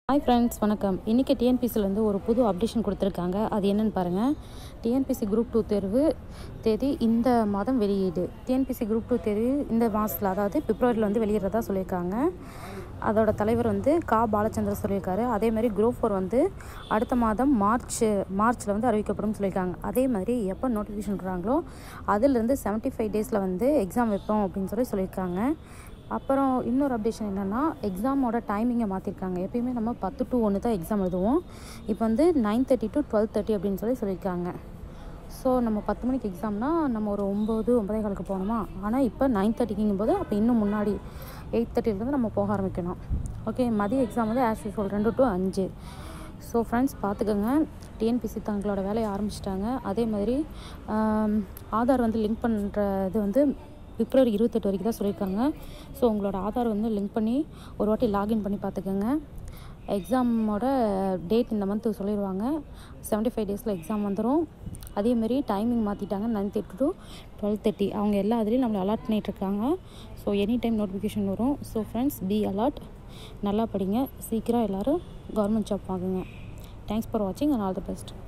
hi friends வணக்கம் இன்றைக்கி டிஎன்பிசியில் வந்து ஒரு புது அப்டேஷன் கொடுத்துருக்காங்க அது என்னென்னு பாருங்கள் டிஎன்பிசி குரூப் டூ தேர்வு தேதி இந்த மாதம் வெளியீடு டிஎன்பிசி குரூப் டூ தேர்வு இந்த மாதத்தில் அதாவது பிப்ரவரியில் வந்து வெளியிடுறதா சொல்லியிருக்காங்க அதோட தலைவர் வந்து கா பாலச்சந்திர சொல்லியிருக்காரு அதே மாதிரி குரூப் ஃபோர் வந்து அடுத்த மாதம் மார்ச் மார்ச்சில் வந்து அறிவிக்கப்படும் சொல்லியிருக்காங்க அதே மாதிரி எப்போ நோட்டிஃபிகேஷன் விடுறாங்களோ அதிலிருந்து செவன்ட்டி ஃபைவ் டேஸில் வந்து எக்ஸாம் வைப்போம் அப்படின்னு சொல்லி சொல்லியிருக்காங்க அப்புறம் இன்னொரு அப்டேஷன் என்னென்னா எக்ஸாமோட டைமிங்கை மாற்றிருக்காங்க எப்பயுமே நம்ம பத்து டு ஒன்று தான் எக்ஸாம் எழுதுவோம் இப்போ வந்து nine thirty to twelve thirty அப்படின்னு சொல்லி சொல்லியிருக்காங்க ஸோ நம்ம பத்து மணிக்கு எக்ஸாம்னா நம்ம ஒரு ஒம்பது ஒன்பதே காலுக்கு போகணுமா ஆனால் இப்போ நைன் தேர்ட்டிக்குங்கும் போது அப்போ இன்னும் முன்னாடி எயிட் தேர்ட்டிலேருந்து நம்ம போக ஆரம்பிக்கணும் ஓகே மதிய எக்ஸாம் வந்து ஆஸ் யூஸ்வல் ரெண்டு டு அஞ்சு ஸோ ஃப்ரெண்ட்ஸ் பார்த்துக்கோங்க டிஎன்பிசி தங்களோட வேலையை ஆரம்பிச்சிட்டாங்க அதே மாதிரி ஆம், ஆதார் வந்து லிங்க் பண்ணுற இது வந்து பிப்ரவரி இருபத்தெட்டு வரைக்கும் தான் சொல்லியிருக்காங்க ஸோ உங்களோட ஆதார் வந்து லிங்க் பண்ணி ஒரு வாட்டி லாகின் பண்ணி பார்த்துக்கோங்க எக்ஸாமோட டேட் இந்த மந்த் சொல்லிடுவாங்க செவன்ட்டி ஃபைவ் டேஸில் எக்ஸாம் வந்துடும் அதேமாரி டைமிங் மாற்றிட்டாங்க nine thirty to twelve thirty அவங்க எல்லா இதுலேயும் நம்மளை அலாட் பண்ணிகிட்ருக்காங்க ஸோ எனி டைம் நோட்டிஃபிகேஷன் வரும் ஸோ ஃப்ரெண்ட்ஸ் பி அலாட் நல்லா படிங்க சீக்கிரம் எல்லோரும் கவர்மெண்ட் ஜாப் வாங்குங்க தேங்க்ஸ் ஃபார் வாட்சிங் அண்ட் ஆல் தி பெஸ்ட்